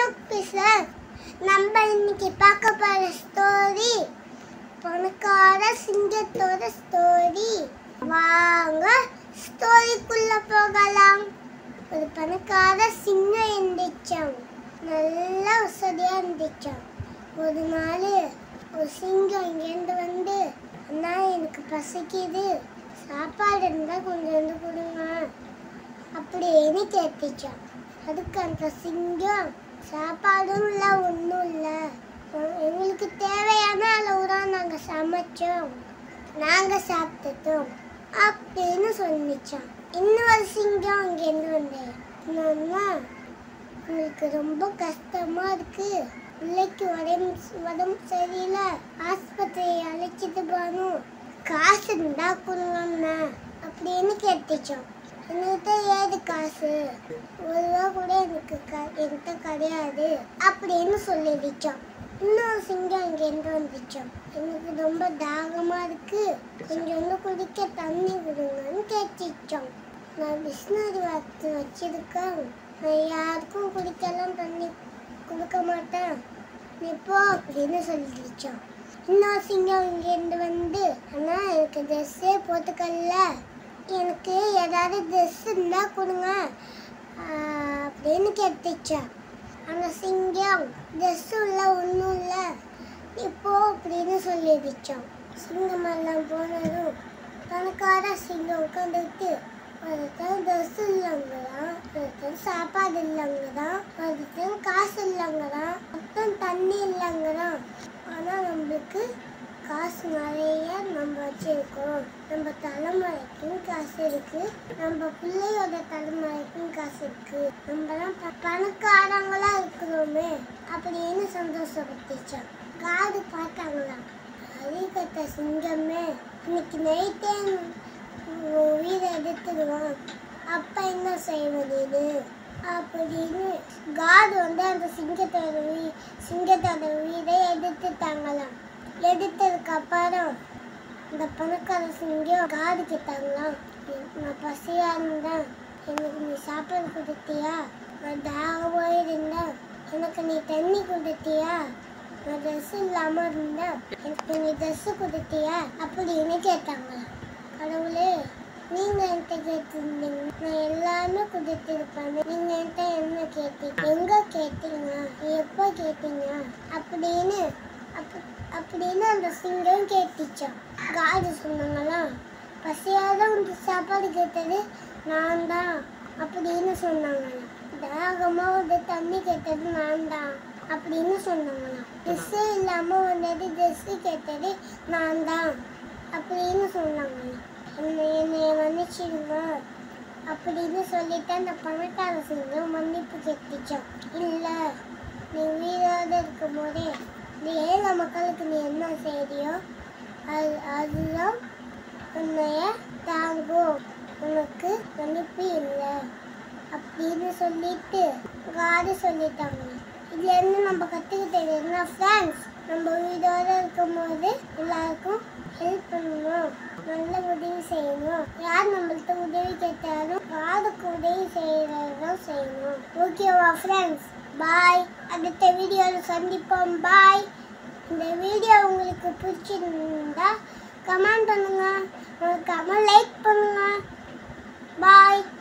பேசுறேன் நம்ம இன்னைக்கு பார்க்க போற ஸ்டோரி பணக்கார சிங்கத்தோட ஸ்டோரி வாங்க ஸ்டோரிக்குள்ள போகலாம் ஒரு பணக்கார சிங்கம் இருந்துச்சாம் நல்ல வசதியா இருந்துச்சாம் ஒரு நாள் ஒரு சிங்கம் இங்கேருந்து வந்து அண்ணா எனக்கு பசிக்குது சாப்பாடு இருந்தால் கொஞ்சம் கொடுங்க அப்படின்னு கேட்டுச்சான் அதுக்கு அந்த சிங்கம் சாப்பாடும் இல்லை ஒன்றும் இல்லை எங்களுக்கு தேவையான அளவு தான் நாங்கள் சமைச்சோம் நாங்கள் சாப்பிட்டுட்டோம் அப்படின்னு சொல்லிச்சான் இன்னொரு சிங்கம் அங்கேருந்து வந்தேன் என்னன்னா உங்களுக்கு ரொம்ப கஷ்டமா இருக்கு பிள்ளைக்கு உடம்பு உடம்பு சரியில்லை ஆஸ்பத்திரி அழைச்சிட்டு போகணும் காசு இருந்தா கொடுங்கண்ணா அப்படின்னு கேட்டுச்சோம் என்கிட்ட ஏது காசு ஒரு ரூபா கூட எனக்கு க என்கிட்ட கிடையாது அப்படின்னு சொல்லிடுச்சோம் இன்னொரு சிங்கம் இங்கேருந்து வந்துச்சோம் எனக்கு ரொம்ப தாகமா இருக்கு கொஞ்சோண்டு குடிக்க தண்ணி கொடுங்கன்னு கேட்டுச்சோம் நான் பிஸ்னரி வாத்து வச்சிருக்கேன் நான் யாருக்கும் குடிக்கலாம் தண்ணி கொடுக்க மாட்டேன் நீ போ அப்படின்னு சொல்லிடுச்சோம் இன்னொரு சிங்கம் இங்கேருந்து வந்து அண்ணா எனக்கு ட்ரெஸ்ஸே போட்டுக்கல எனக்கு ஏதாவது ட்ரெஸ் இருந்தால் கொடுங்க ஆஹ் அப்படின்னு கேட்டுச்சா அந்த சிங்கம் ட்ரெஸ் இல்லை ஒன்றும் இல்லை இப்போ அப்படின்னு சொல்லிடுச்சோம் சிங்கம் எல்லாம் போனதும் பணக்கார சிங்கம் உட்காந்துட்டு ஒருத்தன் ட்ரெஸ் இல்லைங்கதான் ஒருத்தன் சாப்பாடு இல்லைங்கதான் ஒருத்தன் காசு இல்லைங்கதான் ஒருத்தன் தண்ணி இல்லைங்கதான் ஆனால் நம்மளுக்கு காசு நிறைய நம்ம வச்சிருக்கோம் நம்ம தலைமுறைக்கும் காசு இருக்கு நம்ம பிள்ளையோட தலைமுறைக்கும் காசு இருக்கு நம்மலாம் ப- பணக்காரங்களா இருக்கிறோமே அப்படின்னு சந்தோஷப்பட்டுச்சோம் காது பார்த்தாங்களாம் அரிகட்ட சிங்கமே இன்னைக்கு நைட்டே உயிரை எடுத்துடுவான் அப்ப என்ன செய்வது இது அப்படின்னு காடு வந்து அந்த சிங்கத்தோட உயி சிங்கத்தோட உயிரை எடுத்துட்டாங்களாம் எடுத்ததுக்கு அப்புறம் இந்த பணக்கார சிங்கம் காடு கேட்டாங்களாம் நான் பசியா இருந்தேன் எனக்கு நீ சாப்பாடு கொடுத்தியா நான் தாகமா இருந்தேன் எனக்கு நீ தண்ணி கொடுத்தியா நான் ட்ரெஸ் இல்லாம இருந்தேன் எனக்கு நீ ட்ரெஸ் கொடுத்தியா அப்படின்னு கேட்டாங்களாம் கடவுளே நீங்க என்கிட்ட கேட்டிருந்தீங்க நான் எல்லாமே கொடுத்திருப்பேன் நீங்க என்கிட்ட என்ன கேட்டீங்க எங்க கேட்டீங்க எப்போ கேட்டீங்க அப்படின்னு அப்ப- அப்படின்னு அந்த சிங்கம் கேட்டுச்சான் காடு சொன்னாங்களாம் பசியாத உங்க சாப்பாடு கேட்டது நான் தான் அப்படின்னு சொன்னாங்களாம் தாகமா வந்து தண்ணி கேட்டது நான் தான் அப்படின்னு சொன்னாங்களாம் ட்ரெஸ்ஸு இல்லாம வந்தது ட்ரெஸ்ஸு கேட்டது நான் தான் அப்படின்னு சொன்னாங்களாம் என்னை என்னைய மன்னிச்சிடுங்க அப்படின்னு சொல்லிட்டு அந்த பணக்கார சிங்கம் மன்னிப்பு கேட்டுச்சான் இல்லை நீ உயிரோடு இருக்கும் போதே நீ ஏழை மக்களுக்கு நீ என்ன செய்யறியோ அது அதுதான் உன்னைய தாங்கும் உனக்கு மன்னிப்பு இல்லை அப்படின்னு சொல்லிட்டு காடு சொல்லிட்டாங்க இதுல இருந்து நம்ம கத்துக்கிட்டது என்ன ஃப்ரெண்ட்ஸ் நம்ம உயிரோட இருக்கும் போது எல்லாருக்கும் ஹெல்ப் பண்ணணும் நல்ல உதவி செய்யணும் யார் நம்மள்ட்ட உதவி கேட்டாலும் யாருக்கு உதவி செய்யறதும் செய்யணும் ஓகேவா ஃப்ரெண்ட்ஸ் பாய் அடுத்த வீடியோவில் சந்திப்போம் பாய் இந்த வீடியோ உங்களுக்கு பிடிச்சிருந்தா கமெண்ட் பண்ணுங்க கமெண்ட் லைக் பண்ணுங்க பாய்